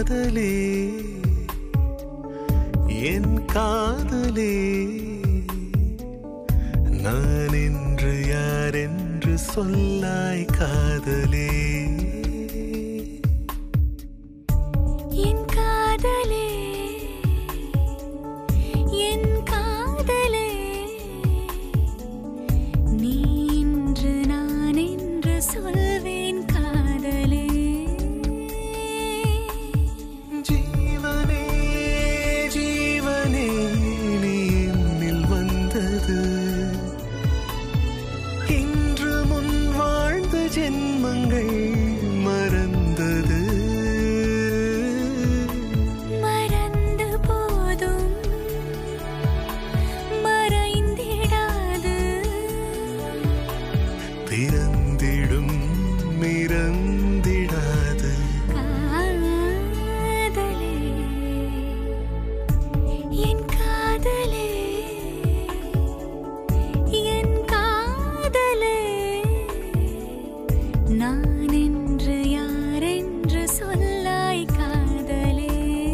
காதலே என் காதலே நான் என்று யார் என்று சொல்லாய் காதலே என் காதலே என் காதலே நீ இன்று நான் என்று சொல்வேன் காதலே ஜீவனே ஜீவனே நீ என்னில் வந்தது இன்று முன் வாழ்ந்த ஜென்மங்கள் மறந்தது மறந்து போதும் மறைந்திடாது பிறந்திடும் மிறந்திடாது காதலே என் காதலே என் காதலே நான் என்று யார் என்று சொல்லாய் காதலே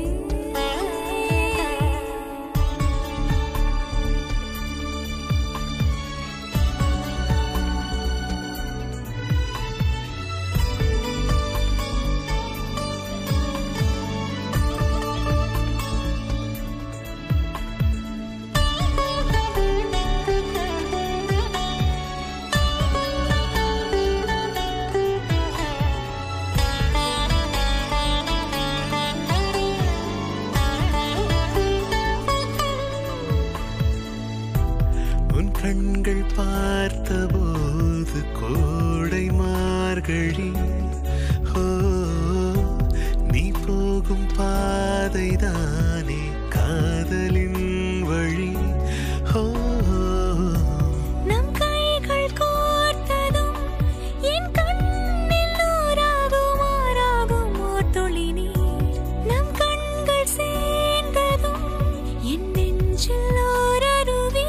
உன் கண்கள் பார்த்தபோது கோடை மார்கழி ஓ நீ போகும் பாதைதானே காதலின் வழி ஓ நம் கைகள் கோர்த்ததும் என் கண்ணில் நூறாகும் ஆறாகும் ஓர் துளி நீர் நம் கண்கள் சேர்ந்ததும் என் நெஞ்சில் ஓர் அருவி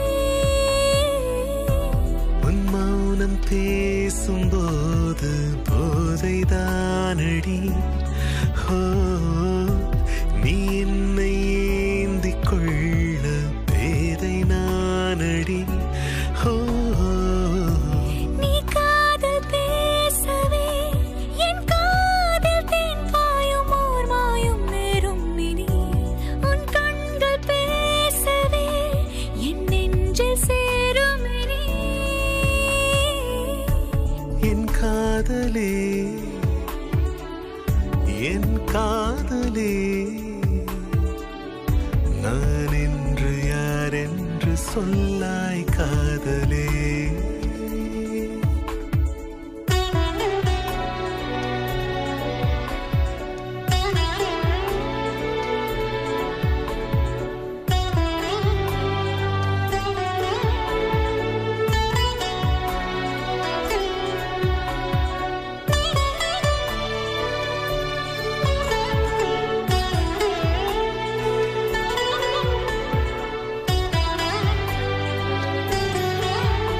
உன் மௌனம் பேசும்போது போதைதானடி ஓ நீ என்னை ஏந்திக் கொள்ள பேதை நானடி ஓ நீ காதல் பேசவே என் காதில் தேன் பாயும் ஓர் மாயும் நேரும் இனி உன் கண்கள் பேசவே என் நெஞ்சில் சேரும் இனி என் காதலே என் காதலே நான் என்று யார் என்று சொல்லாய் காதலே காதலே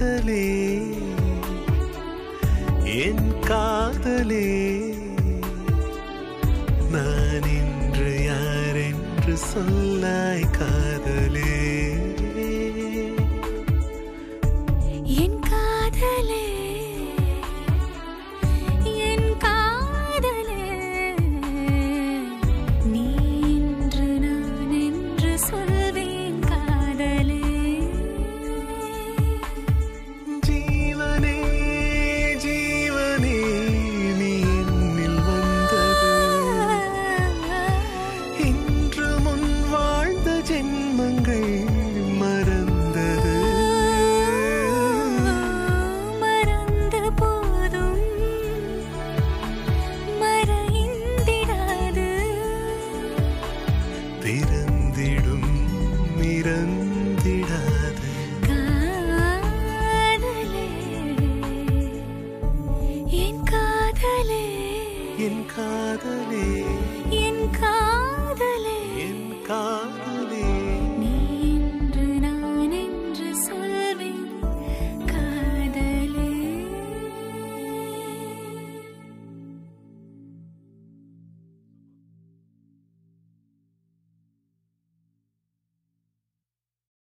காதலே என் காதலே நான் இன்று யார் என்று சொல்லாய் காதலே